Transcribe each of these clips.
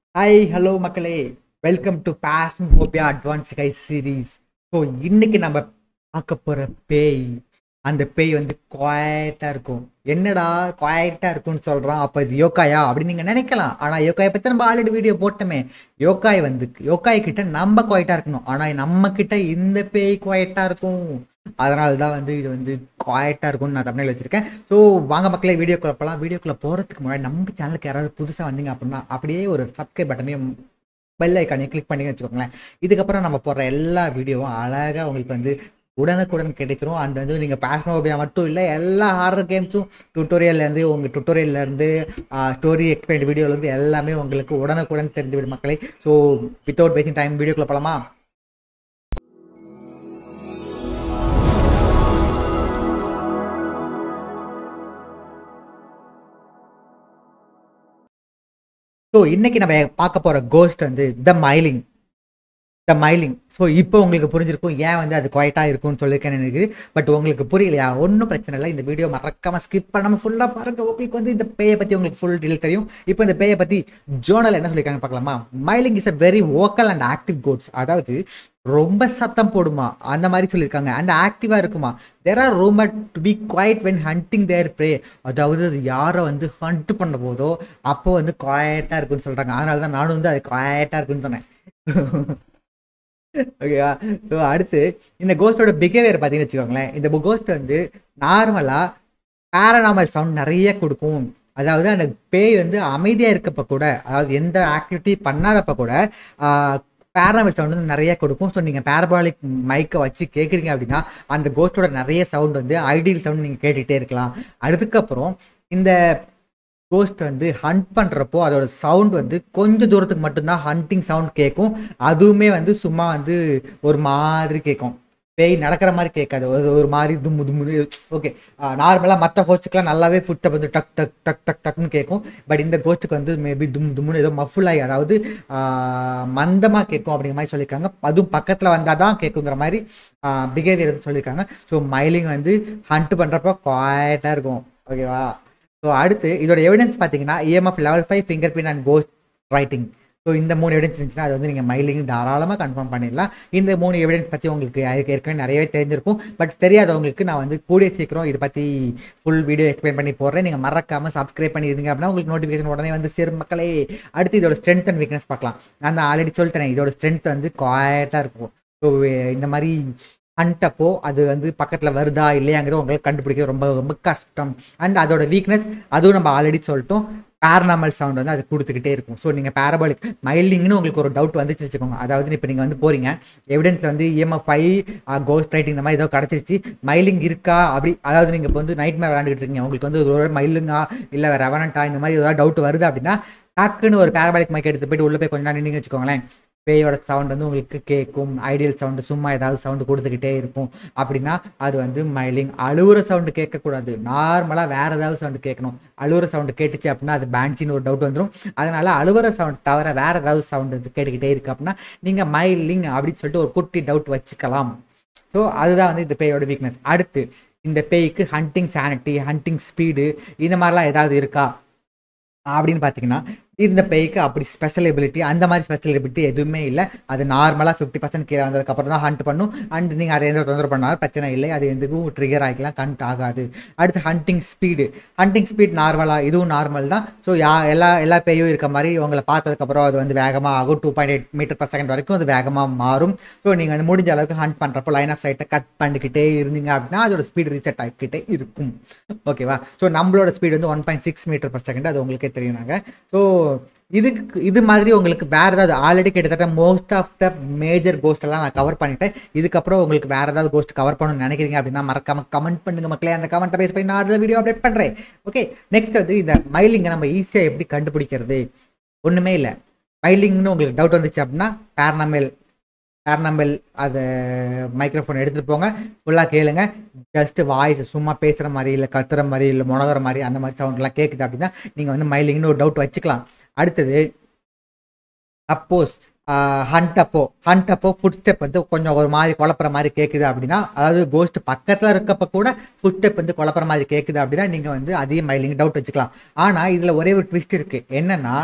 hi hello மக்களே welcome to Phasmophobia advance guide series so இன்னைக்கு நம்ம பார்க்க போகிற பேய் அந்த பேய் வந்து குவாய்ட்டாக இருக்கும் என்னடா குவாய்ட்டாக இருக்கும்னு சொல்கிறான் அப்போ இது யோகாயா அப்படின்னு நீங்கள் நினைக்கலாம் ஆனால் யோகாயை பற்றி நம்ம ஆல்ரெடி வீடியோ போட்டோமே யோகாய் வந்து யோகாய் கிட்ட நம்ம குவாய்ட்டாக இருக்கணும் ஆனால் நம்ம கிட்ட இந்த பேய் குவாய்ட்டாக இருக்கும் அதனால தான் வந்து இது வந்து குவாய்ட்டாக இருக்கும்னு நான் தமிழில் வச்சுருக்கேன் ஸோ வாங்க மக்களே வீடியோக்குள்ள போகலாம் வீடியோக்குள்ளே போகிறதுக்கு முன்னாடி நம்ம சேனலுக்கு யாராவது புதுசாக வந்தீங்க அப்படின்னா அப்படியே ஒரு சப்ஸ்கிரைப் பட்டனையும் பெல் ஐக்கானையும் கிளிக் பண்ணி வச்சுக்கோங்களேன் இதுக்கப்புறம் நம்ம போடுற எல்லா வீடியோவும் அழகாக உங்களுக்கு வந்து உடனுக்குடன் கிடைச்சிரும் அண்ட் வந்து நீங்கள் பேஸ்மோபியா மட்டும் இல்லை எல்லா ஹாரர் கேம்ஸும் டுட்டோரியல்லேருந்து உங்கள் டுட்டோரியல்லேருந்து ஸ்டோரி எக்ஸ்பிளைன் வீடியோலேருந்து எல்லாமே உங்களுக்கு உடனுக்குடன் தெரிஞ்சுவிடும் மக்களை ஸோ வித்தவுட் வேஸ்டிங் டைம் வீடியோக்குள்ளே போகலாமா ஸோ இன்னைக்கு நம்ம பார்க்க போகிற கோஸ்ட் வந்து the Myling the Myling so இப்போ உங்களுக்கு புரிஞ்சிருக்கும் ஏன் வந்து அது குவாய்ட்டாக இருக்கும்னு சொல்லியிருக்கேன் எனக்கு பட் உங்களுக்கு புரியலையா ஒன்றும் பிரச்சனை இல்லை இந்த வீடியோ மறக்காமல் ஸ்கிப் பண்ணாமல் ஃபுல்லாக பாருங்க உங்களுக்கு வந்து இந்த பேயை பற்றி உங்களுக்கு ஃபுல் டீல் தெரியும் இப்போ இந்த பேயை பற்றி ஜோனல் என்ன சொல்லியிருக்காங்க பார்க்கலாமா Myling is a very vocal and active கோட்ஸ் அதாவது ரொம்ப சத்தம் போடுமா அந்த மாதிரி சொல்லியிருக்காங்க அண்ட் ஆக்டிவாக இருக்குமா there are rumour to be quiet when hunting their prey அதாவது அது யாரை வந்து ஹண்ட் பண்ண போதோ அப்போ வந்து குவாய்ட்டாக இருக்குன்னு சொல்கிறாங்க அதனால தான் நானும் வந்து அது குவாய்ட்டாக இருக்குன்னு சொன்னேன் ஓகேவா ஸோ அடுத்து இந்த கோஸ்டோட பிஹேவியர் பார்த்தீங்கன்னு வச்சுக்கோங்களேன் இந்த கோஸ்ட் வந்து நார்மலாக பேரனாமல் சவுண்ட் நிறைய கொடுக்கும் அதாவது அந்த பேய் வந்து அமைதியாக இருக்கப்ப கூட அதாவது எந்த ஆக்டிவிட்டி பண்ணாதப்ப கூட பேரனாமல் சவுண்ட் வந்து நிறைய கொடுக்கும் ஸோ நீங்கள் பேரபாலிக் மைக்கை வச்சு கேட்குறீங்க அப்படின்னா அந்த கோஸ்டோட நிறைய சவுண்ட் வந்து ஐடியல் சவுண்ட் நீங்கள் கேட்டுகிட்டே இருக்கலாம் அதுக்கப்புறம் இந்த கோஸ்ட் வந்து ஹண்ட் பண்ணுறப்போ அதோட சவுண்ட் வந்து கொஞ்சம் தூரத்துக்கு மட்டும்தான் ஹண்டிங் சவுண்ட் கேட்கும் அதுவுமே வந்து சும்மா வந்து ஒரு மாதிரி கேட்கும் பேய் நடக்கிற மாதிரி கேட்காது ஒரு ஒரு மாதிரி தும்மு தும்முன்னு ஓகே நார்மலாக மற்ற கோஸ்ட்டுக்கெலாம் நல்லாவே ஃபுட்டை வந்து டக் டக் டக் டக் டக்னு கேட்கும் பட் இந்த கோஸ்ட்டுக்கு வந்து மேபி தும் தும்முன்னு ஏதோ மஃபுல் ஆகி அதாவது மந்தமாக கேட்கும் அப்படிங்கிற மாதிரி சொல்லியிருக்காங்க அதுவும் பக்கத்தில் வந்தால் தான் கேட்குங்கிற மாதிரி பிஹேவியர் வந்து சொல்லியிருக்காங்க ஸோ மைலிங் வந்து ஹண்ட் பண்ணுறப்போ குவாய்ட்டாக இருக்கும் ஓகேவா ஸோ அடுத்து இதோட எவிடன்ஸ் பார்த்தீங்கன்னா EMF level five fingerprint and ghost writing so இந்த மூணு எவிடன்ஸ் இருந்துச்சுன்னா அது வந்து நீங்கள் மைலிங் தாராளமாக கன்ஃபார்ம் பண்ணிடலாம் இந்த மூணு எவிடன்ஸ் பற்றி உங்களுக்கு ஏற்கனவே நிறையவே தெரிஞ்சிருக்கும் பட் தெரியாதவங்களுக்கு நான் வந்து கூடிய சீக்கிரம் இதை பற்றி ஃபுல் வீடியோ எக்ஸ்பிளைன் பண்ணி போடுறேன் நீங்கள் மறக்காமல் சப்ஸ்கிரைப் பண்ணியிருந்தீங்க அப்படின்னா உங்களுக்கு நோட்டிஃபிகேஷன் உடனே வந்து சேரும் மக்களே அடுத்து இதோட ஸ்ட்ரென்த் அண்ட் வீக்னஸ் பார்க்கலாம் நான் ஆல்ரெடி சொல்லிட்டேன் இதோட ஸ்ட்ரென்த் வந்து குவாய்ட்டாக இருக்கும் ஸோ இந்த மாதிரி ஹண்டப்போ அது வந்து பக்கத்தில் வருதா இல்லையாங்கிறத உங்களுக்கு கண்டுபிடிக்கிறது ரொம்ப ரொம்ப கஷ்டம் அண்ட் அதோட வீக்னஸ் அதுவும் நம்ம ஆல்ரெடி சொல்லிட்டோம் பேரனாமல் சவுண்ட் வந்து அது கொடுத்துக்கிட்டே இருக்கும் ஸோ நீங்கள் பேரபாலிக் மைல்டிங்னு உங்களுக்கு ஒரு டவுட் வந்துச்சு வச்சுக்கோங்க அதாவது இப்போ நீங்கள் வந்து போகிறீங்க எவிடன்ஸில் வந்து இஎம்எஃப் ஃபைவ் கோஸ்ட் ரைட்டிங் இந்த மாதிரி ஏதோ கிடச்சிருச்சு மைலிங் இருக்கா அப்படி அதாவது நீங்கள் இப்போ வந்து நைட் மேலே விளாண்டுட்டு இருக்கீங்க உங்களுக்கு வந்து ஒரு மைலுங்கா இல்லை ரெவனண்டா இந்த மாதிரி ஏதாவது டவுட் வருது அப்படின்னா டக்குன்னு ஒரு பேரபாலிக் மைக் எடுத்து போயிட்டு உள்ளே போய் கொஞ்சம் நேரம் நின்று வச்சுக்கோங்களேன் பேயோட சவுண்ட் வந்து உங்களுக்கு கேட்கும் ஐடியல் சவுண்டு சும்மா ஏதாவது சவுண்டு கொடுத்துக்கிட்டே இருக்கும் அப்படின்னா அது வந்து மைலிங் அழுவுற சவுண்டு கேட்கக்கூடாது நார்மலாக வேறு ஏதாவது சவுண்டு கேட்கணும் அழுவுற சவுண்டு கேட்டுச்சு அப்படின்னா அது பேன்சின்னு ஒரு டவுட் வந்துடும் அதனால் அழுவுற சவுண்ட் தவிர வேறு ஏதாவது சவுண்டு கேட்டுக்கிட்டே இருக்குது அப்படின்னா நீங்கள் மைலிங் அப்படின்னு சொல்லிட்டு ஒரு குட்டி டவுட் வச்சுக்கலாம் ஸோ அதுதான் வந்து இந்த பேயோட வீக்னஸ் அடுத்து இந்த பேய்க்கு ஹண்டிங் சானிட்டி ஹண்டிங் ஸ்பீடு இந்த மாதிரிலாம் ஏதாவது இருக்கா அப்படின்னு பார்த்தீங்கன்னா இந்த பேய்க்கு அப்படி ஸ்பெஷல் எபிலிட்டி அந்த மாதிரி ஸ்பெஷல் எபிலிட்டி எதுவுமே இல்லை அது நார்மலாக ஃபிஃப்டி பர்சன்ட் கீழே வந்ததுக்கப்புறம் தான் ஹண்ட் பண்ணும் அண்ட் நீங்கள் அதை எந்த தொந்தரவு பண்ணாலும் பிரச்சனை இல்லை அது எதுக்கும் ட்ரிகர் ஆகிக்கலாம் கண்ட் ஆகாது அடுத்து ஹண்டிங் ஸ்பீடு ஹண்டிங் ஸ்பீட் நார்மலாக இதுவும் நார்மல் தான் ஸோ யா எல்லா எல்லா பேயும் இருக்க மாதிரி உங்களை பார்த்ததுக்கப்புறம் அது வந்து வேகமாக ஆகும் two point eight metre per second வரைக்கும் அது வேகமாக மாறும் ஸோ நீங்கள் வந்து முடிஞ்ச அளவுக்கு ஹண்ட் பண்ணுறப்போ லைன் ஆஃப் சைட்டை கட் பண்ணிக்கிட்டே இருந்தீங்க அப்படின்னா அதோட ஸ்பீடு ரீசெட் ஆகிக்கிட்டே இருக்கும் ஓகேவா ஸோ நம்மளோட ஸ்பீடு வந்து one point six metre per second அது உங்களுக்கே தெரியும் நாங்கள் ஸோ இதுக்கு இது மாதிரி உங்களுக்கு வேறு ஏதாவது ஆல்ரெடி கிட்டத்தட்ட most of the major ghost எல்லாம் நான் கவர் பண்ணிட்டேன் இதுக்கப்புறம் உங்களுக்கு வேறு ஏதாவது கோஸ்ட் கவர் பண்ணணும்னு நினைக்கிறீங்க அப்படின்னா மறக்காம கமெண்ட் பண்ணுங்க மக்களே அந்த கமெண்ட்டை பேஸ் பண்ணி நான் அடுத்த வீடியோ அப்டேட் பண்ணுறேன் ஓகே நெக்ஸ்ட் வந்து இந்த மைலிங்கை நம்ம ஈஸியாக எப்படி கண்டுபிடிக்கிறது ஒன்றுமே இல்லை மைலிங்னு உங்களுக்கு டவுட் வந்துச்சு அப்படின்னா பேரனமெல் பேரனமெல் அதை மைக்ரோஃபோன் எடுத்துகிட்டு போங்க ஃபுல்லாக கேளுங்க ஜஸ்ட் வாய்ஸ் சும்மா பேசுகிற மாதிரி இல்லை கத்துற மாதிரி இல்லை முனகிற மாதிரி அந்த மாதிரி சவுண்ட்லாம் கேட்குது அப்படின்னா நீங்கள் வந்து மைலிங்னு ஒரு டவுட் வச்சுக்கலாம் அடுத்தது சப்போஸ் ஹண்ட் அப்போ ஹண்ட் அப்போ ஃபுட் ஸ்டெப் வந்து கொஞ்சம் ஒரு மாதிரி குழப்புற மாதிரி கேட்குது அப்படின்னா அதாவது கோஸ்ட் பக்கத்தில் இருக்கப்ப கூட ஃபுட் ஸ்டெப் வந்து குழப்புற மாதிரி கேட்குது அப்படின்னா நீங்கள் வந்து அதே மைலிங் டவுட் வச்சுக்கலாம் ஆனால் இதில் ஒரே ஒரு ட்விஸ்ட் இருக்குது என்னென்னா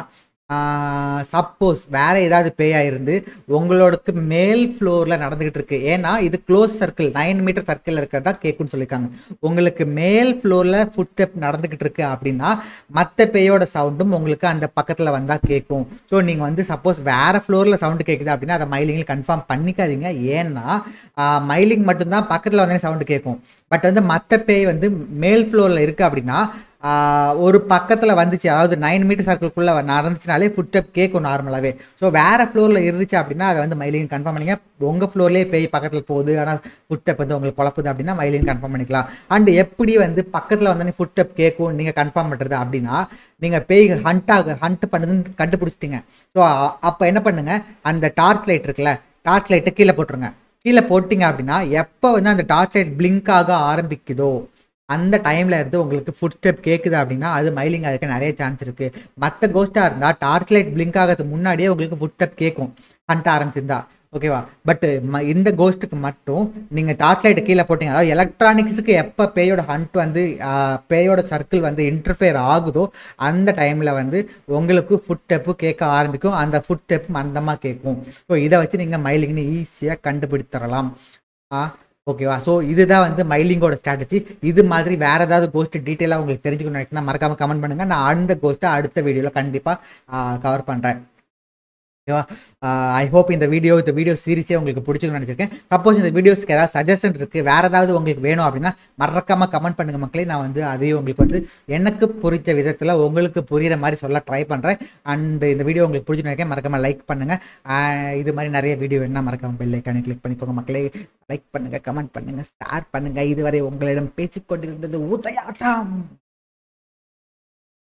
சப்போஸ் வேற ஏதாவது பேயாக இருந்து உங்களோடக்கு மேல் ஃப்ளோரில் நடந்துகிட்டு இருக்கு ஏன்னா இது close circle nine metre circle இருக்கிறதா கேட்குன்னு சொல்லியிருக்காங்க உங்களுக்கு மேல் ஃப்ளோரில் ஃபுட் ஸ்டெப் நடந்துகிட்டு இருக்கு அப்படின்னா மற்ற பேயோட சவுண்டும் உங்களுக்கு அந்த பக்கத்தில் வந்தால் கேட்கும் ஸோ நீங்கள் வந்து சப்போஸ் வேற ஃப்ளோரில் சவுண்டு கேட்குது அப்படின்னா அதை மைலிங்கில் கன்ஃபார்ம் பண்ணிக்காதீங்க ஏன்னா மைலிங் மட்டும்தான் பக்கத்தில் வந்தே சவுண்டு கேட்கும் பட் வந்து மற்ற பேய் வந்து மேல் ஃப்ளோரில் இருக்குது அப்படின்னா ஆஹ் ஒரு பக்கத்தில் வந்துச்சு அதாவது நைன் மீட்டர் சர்க்கிள்குள்ளே நடந்துச்சுனாலே ஃபுட் ஸ்டெப் கேட்கும் நார்மலாகவே ஸோ வேறு ஃப்ளோரில் இருந்துச்சு அப்படின்னா அதை வந்து மைலிங் கன்ஃபார்ம் பண்ணிங்க உங்கள் ஃப்ளோர்லேயே பேய் பக்கத்தில் போகுது ஆனால் ஃபுட் ஸ்டெப் வந்து உங்களுக்கு குழப்புது அப்படின்னா மைலிங் கன்ஃபார்ம் பண்ணிக்கலாம் அண்ட் எப்படி வந்து பக்கத்தில் வந்தோடனே ஃபுட் ஸ்டெப் கேட்கும் நீங்கள் கன்ஃபார்ம் பண்ணுறது அப்படின்னா நீங்கள் பேய் ஹண்ட்டாக ஹண்ட் பண்ணுதுன்னு கண்டுபிடிச்சிட்டிங்க ஸோ அப்போ என்ன பண்ணுங்கள் அந்த டார்ச் லைட் இருக்குல்ல டார்ச் லைட்டை கீழே போட்டுருங்க கீழே போட்டிங்க அப்படின்னா எப்போ வந்து அந்த டார்ச் லைட் பிளிங்க் ஆக ஆரம்பிக்குதோ அந்த டைமில் இருந்து உங்களுக்கு ஃபுட் ஸ்டெப் கேட்குது அப்படின்னா அது மைலிங் ஆகிறதுக்கு நிறைய சான்ஸ் இருக்குது மற்ற கோஸ்ட்டாக இருந்தால் டார்ச் லைட் பிளிங்க் ஆகிறதுக்கு முன்னாடியே உங்களுக்கு ஃபுட் ஸ்டெப் கேட்கும் ஹண்ட் ஆரம்பிச்சிருந்தா ஓகேவா பட் இந்த கோஸ்ட்டுக்கு மட்டும் நீங்கள் டார்ச் லைட்டை கீழே போட்டீங்க அதாவது எலக்ட்ரானிக்ஸுக்கு எப்போ பேயோட ஹண்ட் வந்து ஆஹ், பேயோட சர்க்கிள் வந்து இன்டர்ஃபியர் ஆகுதோ அந்த டைமில் வந்து உங்களுக்கு ஃபுட் ஸ்டெப்பு கேட்க ஆரம்பிக்கும் அந்த ஃபுட் ஸ்டெப் மந்தமாக கேட்கும் ஸோ இதை வச்சு நீங்கள் மைலிங்னு ஈஸியாக கண்டுபிடித்தரலாம் ஆ ஓகேவா ஸோ இதுதான் வந்து மைலிங்கோட ஸ்ட்ராட்டஜி இது மாதிரி வேற ஏதாவது கோஸ்ட் டீட்டெயிலாக உங்களுக்கு தெரிஞ்சுக்கணும் நினைக்கிறேன் மறக்காம கமெண்ட் பண்ணுங்க நான் அந்த கோஸ்ட்டை அடுத்த வீடியோவில் கண்டிப்பாக கவர் பண்ணுறேன் ஓகேவா ஐ ஹோப் இந்த வீடியோ இந்த வீடியோ சீரிஸே உங்களுக்கு பிடிச்சிருக்குன்னு நினச்சிருக்கேன் சப்போஸ் இந்த வீடியோஸ்க்கு ஏதாவது சஜஷன் இருக்குது வேறு ஏதாவது உங்களுக்கு வேணும் அப்படின்னா மறக்காமல் கமெண்ட் பண்ணுங்கள் மக்களே நான் வந்து அதையும் உங்களுக்கு வந்து எனக்கு புரிஞ்ச விதத்தில் உங்களுக்கு புரிகிற மாதிரி சொல்ல ட்ரை பண்ணுறேன் அண்ட் இந்த வீடியோ உங்களுக்கு பிடிச்சி நினைக்கிறேன் மறக்காமல் லைக் பண்ணுங்கள் இது மாதிரி நிறைய வீடியோ வேணால் மறக்காமல் பெல் ஐக்கானை கிளிக் பண்ணிக்கோங்க மக்களே லைக் பண்ணுங்கள் கமெண்ட் பண்ணுங்கள் ஷேர் பண்ணுங்கள் இதுவரை உங்களிடம் பேசிக்கொண்டிருந்தது ஊத்தையாட்டம்